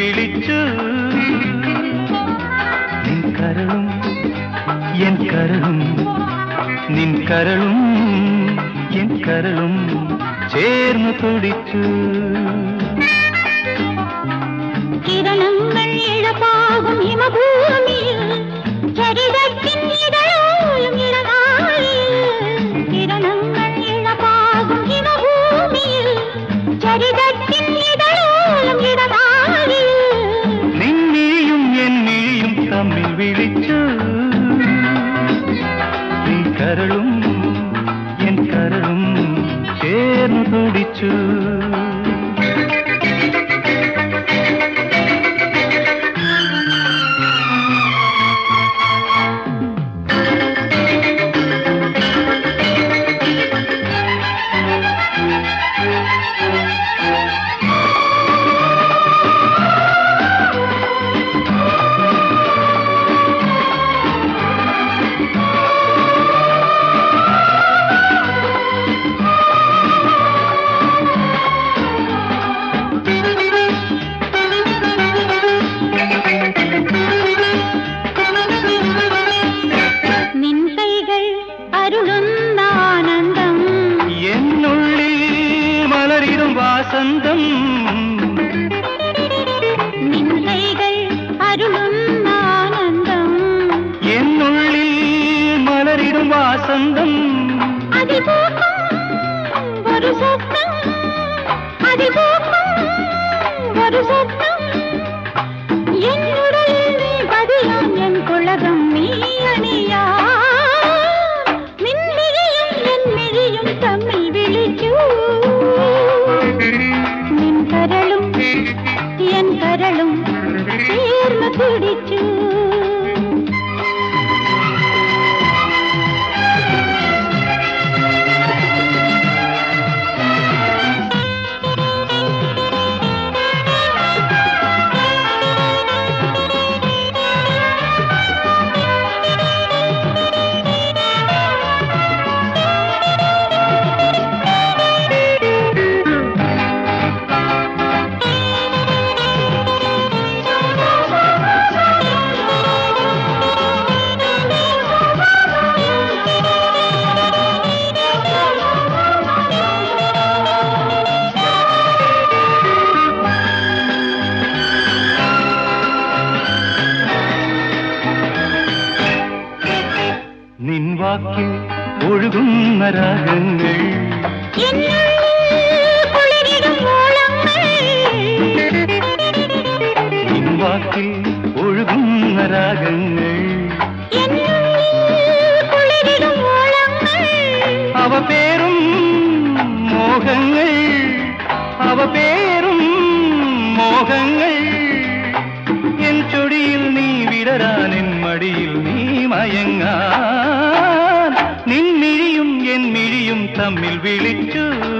വിളിച്ചു നിൻ കരളും എൻ കരളും നിൻ കരളും എൻ കരളും ചേർന്ന് തുടിച്ചു കിരണങ്ങൾ ഇഴപാകും ഹിമഭൂമിയിൽ ചരിതത്തിൻ ഇതളോലും ഇളനാഴിയിൽ കിരണങ്ങൾ ഇഴപാകും ഹിമഭൂമിയിൽ ചരിതത്തിൻ ഇതളോലും ഇടനാഴിയിൽ നിന്നിഴിയും എന്നിഴിയും തമ്മിൽ വിളിച്ചു നിൻ കരളും എൻ കരളും ചേർന്ന് തുടിച്ചു നിൻ കൈകൾ അരുളുന്ന ആനന്ദം എന്നുള്ളിൽ മലരിടും വാസന്തം നിൻ കൈകൾ അരുളുന്ന ആനന്ദം എന്നുള്ളിൽ മലരിടും വാസന്തം അതിപൂക്കും ഒരു സ്വപ്നം അതിപൂക്കും ഒരു സ്വപ്നം എന്നുടലിൽ നീ പതിയാൻ എൻ കുളകം നീ അണിയാ നിൻമിഴിയും എന്മിഴിയും തമ്മിൽ വിളിക്കൂ നിൻ കരളും എൻ കരളും ചേർന്ന് പിടിച്ചു നിൻ വാക്കിൽ ഒഴുകുന്ന രാഗങ്ങൾ എന്നുള്ളിൽ കുളിരിടും ഓളങ്ങൾ നിൻ വാക്കിൽ ഒഴുകുന്ന രാഗങ്ങൾ എന്നുള്ളിൽ കുളിരിടും ഓളങ്ങൾ അവ പേരും മോഹങ്ങൾ അവ പേരും മോഹങ്ങൾ എൻ ചൊടിയിൽ നീ വിടരാൻ എൻ മടിയിൽ നീ മയങ്ങാൻ നിൻമിഴിയും എൻ മിഴിയും തമ്മിൽ വിളിച്ചു